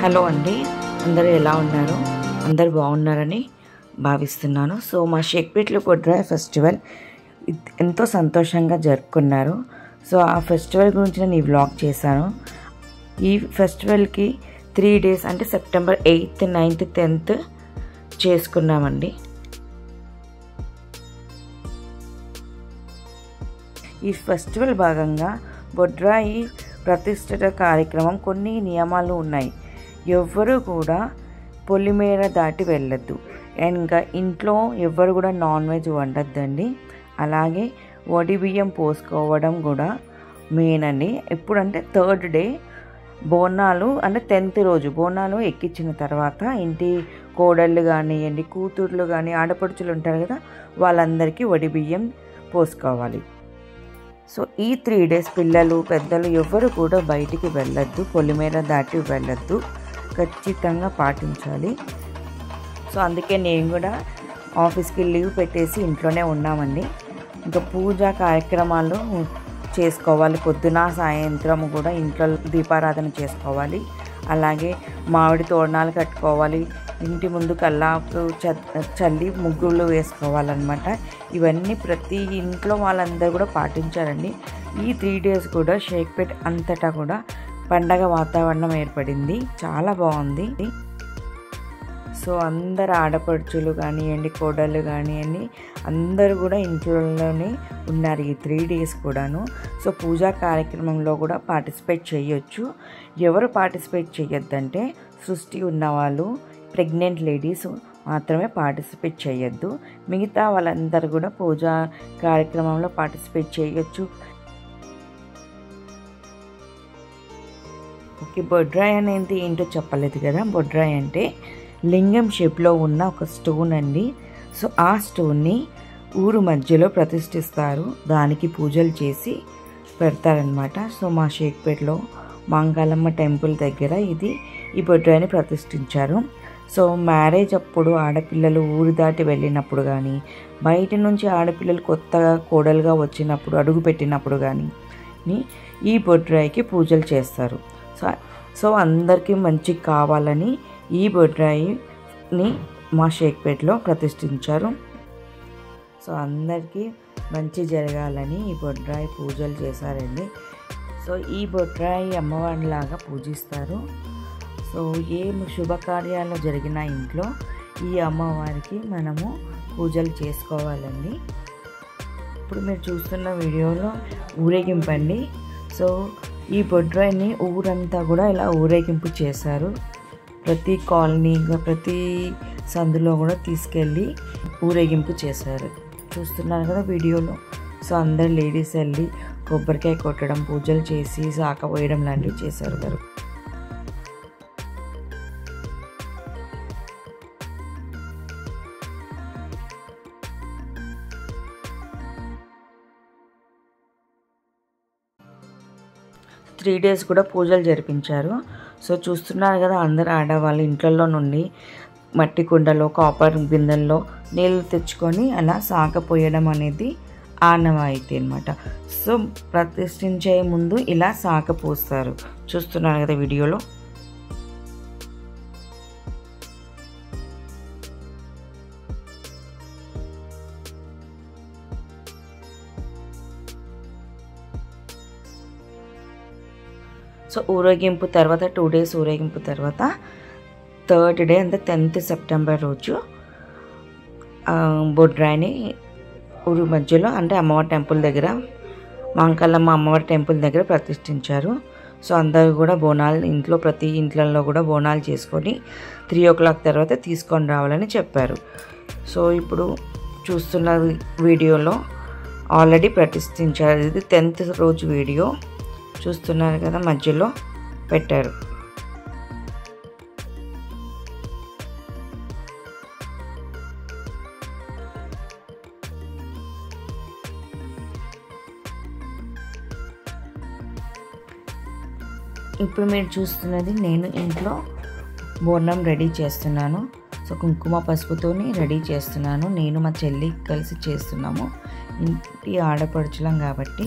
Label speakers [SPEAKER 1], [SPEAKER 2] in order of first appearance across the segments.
[SPEAKER 1] hello అండి అందరూ ఎలా ఉన్నారు అందరు బాగున్నారని భావిస్తున్నాను సో మా షేక్పేట్లో బొడ్రాయ్ ఫెస్టివల్ ఇద్- ఎంతో సంతోషంగా జరుపుకున్నారు సో ఆ ఫెస్టివల్ గురించి నేను ఈ వ్లాగ్ చేశాను ఈ ఫెస్టివల్కి త్రీ డేస్ అంటే సెప్టెంబర్ ఎయిత్ నైన్త్ టెన్త్ చేసుకున్నామండి ఈ ఫెస్టివల్ భాగంగా బొడ్రాయి ప్రతిష్ఠిత కార్యక్రమం కొన్ని నియమాలు ఉన్నాయి ఎవ్వరూ కూడా పొలిమేర దాటి వెళ్ళొద్దు అండ్ ఇంకా ఇంట్లో ఎవ్వరు కూడా నాన్ వెజ్ వండొద్దండి అలాగే వడి బియ్యం పోసుకోవడం కూడా మెయిన్ అండి ఎప్పుడంటే థర్డ్ డే బోనాలు అంటే టెన్త్ రోజు బోనాలు ఎక్కించిన తర్వాత ఇంటి కోడళ్ళు కానివ్వండి కూతుర్లు కానీ ఆడపడుచులు ఉంటారు కదా వాళ్ళందరికీ వడి బియ్యం పోసుకోవాలి సో ఈ త్రీ డేస్ పిల్లలు పెద్దలు ఎవరు కూడా బయటికి వెళ్ళొద్దు పొలిమేర దాటి వెళ్ళొద్దు ఖచ్చితంగా పాటించాలి సో అందుకే నేను కూడా ఆఫీస్కి లీవ్ పెట్టేసి ఇంట్లోనే ఉన్నామండి ఇంకా పూజా కార్యక్రమాలు చేసుకోవాలి పొద్దున సాయంత్రం కూడా ఇంట్లో దీపారాధన చేసుకోవాలి అలాగే మామిడి తోరణాలు కట్టుకోవాలి ఇంటి ముందు కల్లాపు చ- చల్లి ముగ్గులు వేసుకోవాలన్నమాట ఇవన్నీ ప్రతి ఇంట్లో వాళ్ళందరూ కూడా పాటించారండి ఈ త్రీ డేస్ కూడా షేక్పేట్ అంతటా కూడా పండగ వాతావరణం ఏర్పడింది చాలా బాగుంది సో అందరు ఆడపడుచులు కానివ్వండి కోడళ్ళు కానివ్వండి అందరూ కూడా ఇంట్లోనే ఉన్నారు ఈ త్రీ డేస్ కూడాను సో పూజా కార్యక్రమంలో కూడా పార్టిసిపేట్ చేయొచ్చు ఎవరు పార్టిసిపేట్ చేయొద్దంటే సృష్టి ఉన్నవాళ్ళు ప్రెగ్నెంట్ లేడీస్ మాత్రమే పార్టిసిపేట్ చేయొద్దు మిగతా వాళ్ళందరూ కూడా పూజా కార్యక్రమంలో పార్టిసిపేట్ చేయొచ్చు ఓకే బొడ్రాయ్ అనేది ఏంటో చెప్పలేదు కదా బొడ్రాయ్ అంటే లింగం షేప్లో ఉన్న ఒక స్టోన్ అండి సో ఆ స్టోన్ని ఊరు మధ్యలో ప్రతిష్ఠిస్తారు దానికి పూజలు చేసి పెడతారనమాట సో మా షేక్పేటలో మాంకాలమ్మ టెంపుల్ దగ్గర ఇది ఈ బొడ్రాయిని ప్రతిష్ఠించారు సో మ్యారేజ్ అప్పుడు ఆడపిల్లలు ఊరు దాటి వెళ్ళినప్పుడు కానీ బయట నుంచి ఆడపిల్లలు కొత్తగా కోడలుగా వచ్చినప్పుడు అడుగు పెట్టినప్పుడు కానీ ని ఈ బొడ్రాయికి పూజలు చేస్తారు సో సో అందరికీ మంచి కావాలని ఈ బొడ్రాయిని మా షేక్పేటలో ప్రతిష్ఠించారు సో అందరికీ మంచి జరగాలని ఈ బొడ్రాయి పూజలు చేశారండి సో ఈ బొడ్రాయి అమ్మవారిలాగా పూజిస్తారు సో ఏ శుభకార్యాలు జరిగిన ఇంట్లో ఈ అమ్మవారికి మనము పూజలు చేసుకోవాలండి ఇప్పుడు మీరు చూస్తున్న వీడియోలో ఊరేగింపండి సో ఈ బొడ్రాయిని ఊరంతా కూడా ఇలా ఊరేగింపు చేశారు ప్రతి కాలనీ ప్రతి సందులో కూడా తీసుకెళ్ళి ఊరేగింపు చేశారు చూస్తున్నారు కదా వీడియోలో సో అందరు లేడీస్ వెళ్ళి కొబ్బరికాయ కొట్టడం పూజలు చేసి సాక పోయడం లాంటివి చేశారు గారు త్రీ డేస్ కూడా పూజలు జరిపించారు సో చూస్తున్నారు కదా అందరు ఆడవాళ్ళు ఇంట్లలో నుండి మట్టి కుండలో కాపర్ బిందెల్లో నీళ్ళు తెచ్చుకొని అలా సాకపోయడం అనేది ఆనవాయితీ అనమాట సో ప్రతిష్ఠించే ముందు ఇలా సాక పోస్తారు చూస్తున్నారు కదా వీడియోలో సో ఊరేగింపు తర్వాత టూ డేస్ ఊరేగింపు తర్వాత థర్డ్ డే అంటే టెన్త్ సెప్టెంబర్ రోజు ఆ, బొడ్రాయిని ఊరు మధ్యలో అంటే అమ్మవారి టెంపుల్ దగ్గర మాంకల్లమ్మ అమ్మవారి టెంపుల్ దగ్గర ప్రతిష్ఠించారు సో అందరూ కూడా బోనాలు ఇంట్లో ప్రతి ఇంట్లలో కూడా బోనాలు చేసుకొని త్రీ ఓ క్లాక్ తర్వాత తీసుకొని రావాలని చెప్పారు సో ఇప్పుడు చూస్తున్న వీడియోలో ఆల్రెడీ ప్రతిష్ఠించారు ఇది టెన్త్ రోజు వీడియో చూస్తున్నారు కదా మధ్యలో పెట్టారు ఇప్పుడు మీరు చూస్తున్నది నేను ఇంట్లో బోర్ణం రెడీ చేస్తున్నాను సో కుంకుమ పసుపుతోని రెడీ చేస్తున్నాను నేను మా చెల్లి కలిసి చేస్తున్నాము ఇంటి ఆడపడుచులం కాబట్టి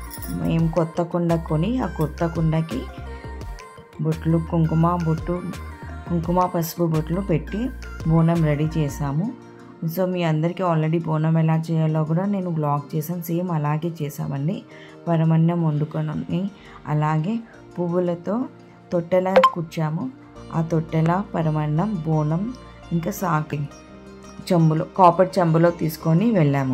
[SPEAKER 1] మేము కొత్త కుండ కొని ఆ కొత్త కుండకి బొట్లు కుంకుమ బొట్టు కుంకుమ పసుపు బొట్లు పెట్టి బోనం రెడీ చేసాము సో మీ అందరికీ ఆల్రెడీ బోనం ఎలా చేయాలో కూడా నేను బ్లాగ్ చేశాను సేమ్ అలాగే చేసామండి పరమన్నం వండుకొని అలాగే పువ్వులతో తొట్టెల కూర్చాము ఆ తొట్టెల పరమన్నం బోనం ఇంకా సాకి చెంబులో కాపర్ చెంబులో తీసుకొని వెళ్ళాము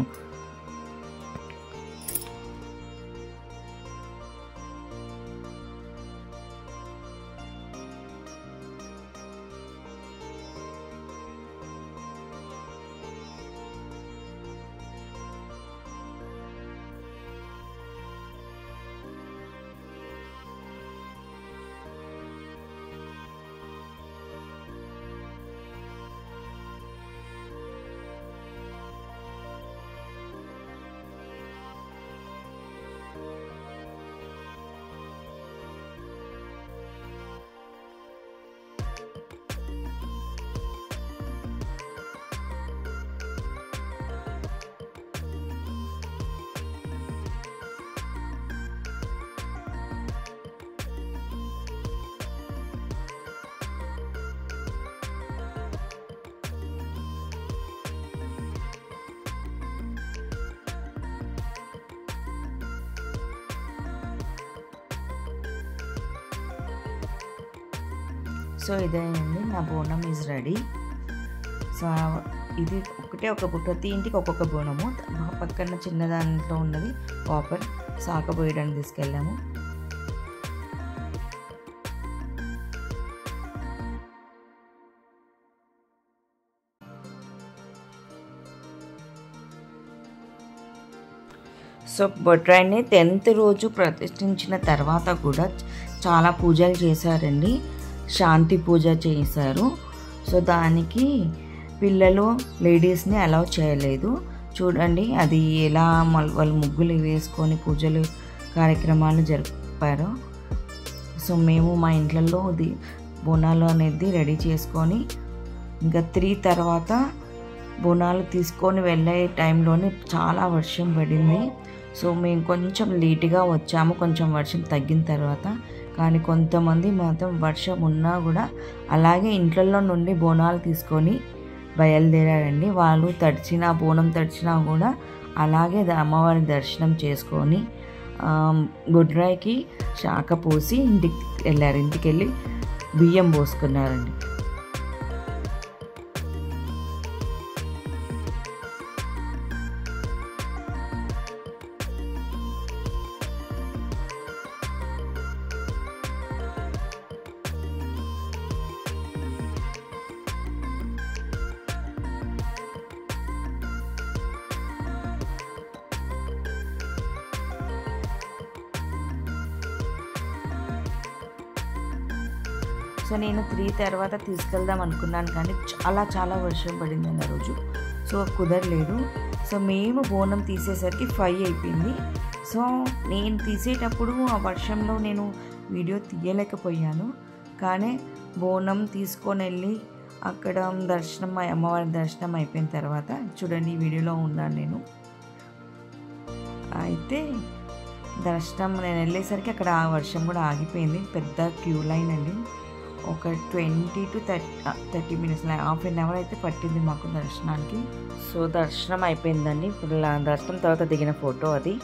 [SPEAKER 1] సో ఇదేనండి నా బోనం ఈజ్ రెడీ సో ఇది ఒకటే ఒక బు- ప్రతి ఇంటికి ఒక్కొక్క బోనము మా పక్కన చిన్న దాంట్లో ఉన్నది కాపర్ సాక పోయడానికి తీసుకెళ్ళాము సో బొడ్రాయిని టెన్త్ రోజు ప్రతిష్ఠించిన తర్వాత కూడా చాలా పూజలు చేశారండి శాంతి పూజ చేశారు సో దానికి పిల్లలు లేడీస్ని అలౌ చేయలేదు చూడండి అది ఎలా మల్- వాళ్ళు ముగ్గులు వేసుకొని పూజలు కార్యక్రమాలు జరిపారు సో మేము మా ఇంట్లలో ఇది బోనాలు అనేది రెడీ చేసుకొని ఇంకా త్రీ తర్వాత బోనాలు తీసుకొని వెళ్ళే టైంలోనే చాలా వర్షం పడింది సో మేము కొంచెం లేట్గా వచ్చాము కొంచెం వర్షం తగ్గిన తర్వాత కానీ కొంతమంది మాత్రం వర్షం ఉన్నా కూడా అలాగే ఇంట్లలో నుండి బోనాలు తీసుకొని బయలుదేరారండి వాళ్ళు తడిచిన బోనం తడిచినా కూడా అలాగే ద- అమ్మవారి దర్శనం చేసుకొని ఆ, బొడ్రాయికి శాఖ పోసి ఇంటికి వెళ్ళారు ఇంటికి వెళ్ళి బియ్యం పోసుకున్నారండి సో నేను త్రీ తర్వాత తీసుకెళ్దాం అనుకున్నాను కానీ చాలా చాలా వర్షం పడింది ఆ రోజు సో కుదరలేదు సో మేము బోనం తీసేసరికి ఫైవ్ అయిపోయింది సో నేను తీసేటప్పుడు ఆ వర్షంలో నేను వీడియో తీయలేకపోయాను కానీ బోనం తీసుకొని వెళ్ళి అక్కడ దర్శనం అమ్మవారి దర్శనం అయిపోయిన తర్వాత చూడండి ఈ వీడియోలో ఉన్నాను నేను అయితే దర్శనం నేను వెళ్ళేసరికి అక్కడ ఆ వర్షం కూడా ఆగిపోయింది పెద్ద క్యూ లైన్ అండి ఒక twenty to thirty thirty minutes half an hour అయితే పట్టింది మాకు దర్శనానికి సో దర్శనం అయిపోయిందండి ఇప్పుడు లా- దర్శనం తర్వాత దిగిన ఫోటో అది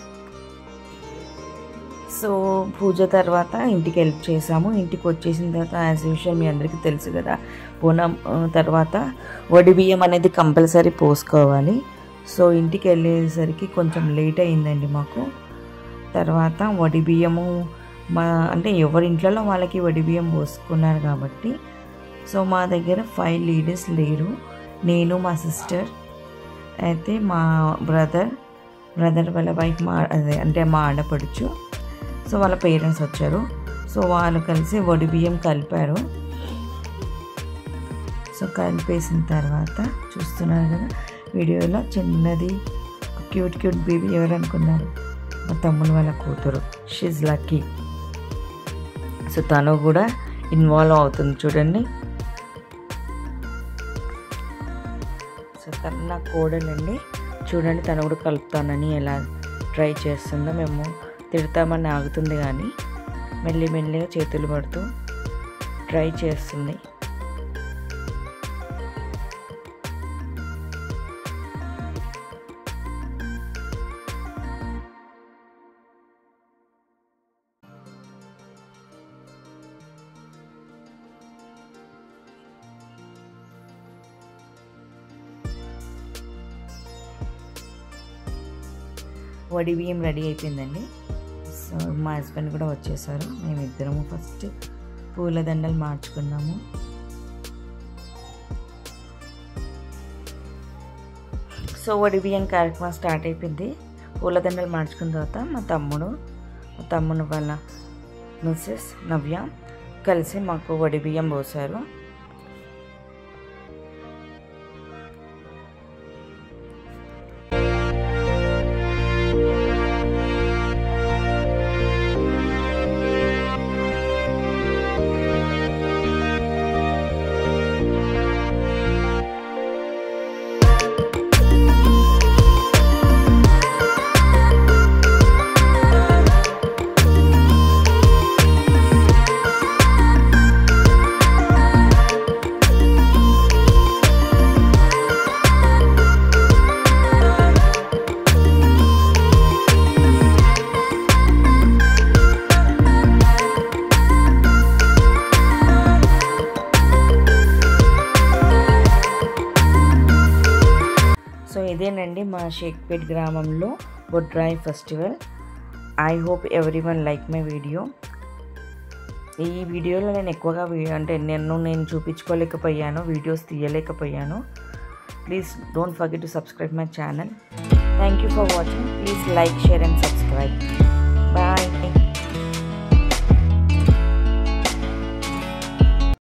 [SPEAKER 1] సో పూజ తర్వాత ఇంటికి హెల్ప్ చేసాము ఇంటికి వచ్చేసిన తర్వాత యాజ్ యూజువల్ మీ అందరికీ తెలుసు కదా బోనం ఆ, తర్వాత వడి బియ్యం అనేది కంపల్సరీ పోసుకోవాలి సో ఇంటికి వెళ్ళేసరికి కొంచెం లేట్ అయిందండి మాకు తర్వాత వడి బియ్యము మా అంటే ఎవరి ఇంట్లో వాళ్ళకి వడి బియ్యం పోసుకున్నారు కాబట్టి సో మా దగ్గర ఫైవ్ లీడర్స్ లేరు నేను మా సిస్టర్ అయితే మా బ్రదర్ బ్రదర్ వాళ్ళ వైఫ్ మా అదే అంటే మా ఆడపడుచు సో వాళ్ళ పేరెంట్స్ వచ్చారు సో వాళ్ళు కలిసి వడి బియ్యం కలిపారు సో కలిపేసిన తర్వాత చూస్తున్నారు కదా వీడియోలో చిన్నది క్యూట్ క్యూట్ బేబీ ఎవరు అనుకున్నారు మా తమ్ముడు వాళ్ళ కూతురు షీజ్ లక్కీ సో తను కూడా ఇన్వాల్వ్ అవుతుంది చూడండి సో తను నా కోడలండి చూడండి తను కూడా కలుపుతానని ఎలా ట్రై చేస్తుందో మేము తిడతామని ఆగుతుంది కానీ మెల్లి మెల్లిగా చేతులు పడుతూ ట్రై చేస్తుంది వడి బియ్యం రెడీ అయిపోయిందండి సో మా హస్బెండ్ కూడా వచ్చేసారు మేమిద్దరము ఫస్ట్ పూలదండలు మార్చుకున్నాము సో వడి బియ్యం కార్యక్రమం స్టార్ట్ అయిపోయింది పూలదండలు మార్చుకున్న తర్వాత మా తమ్ముడు మా తమ్ముడు వాళ్ళ మిస్సెస్ నవ్య కలిసి మాకు వడి బియ్యం పోసారు సో ఇదేనండి మా షేక్పేట్ గ్రామంలో బొడ్రాయి festival I hope everyone like my video ఈ వీడియోలో నేను ఎక్కువగా వీ- అంటే నేను నేను చూపించుకోలేకపోయాను వీడియోస్ తీయలేకపోయాను please don't forget to subscribe my channel thank you for watching please like share and subscribe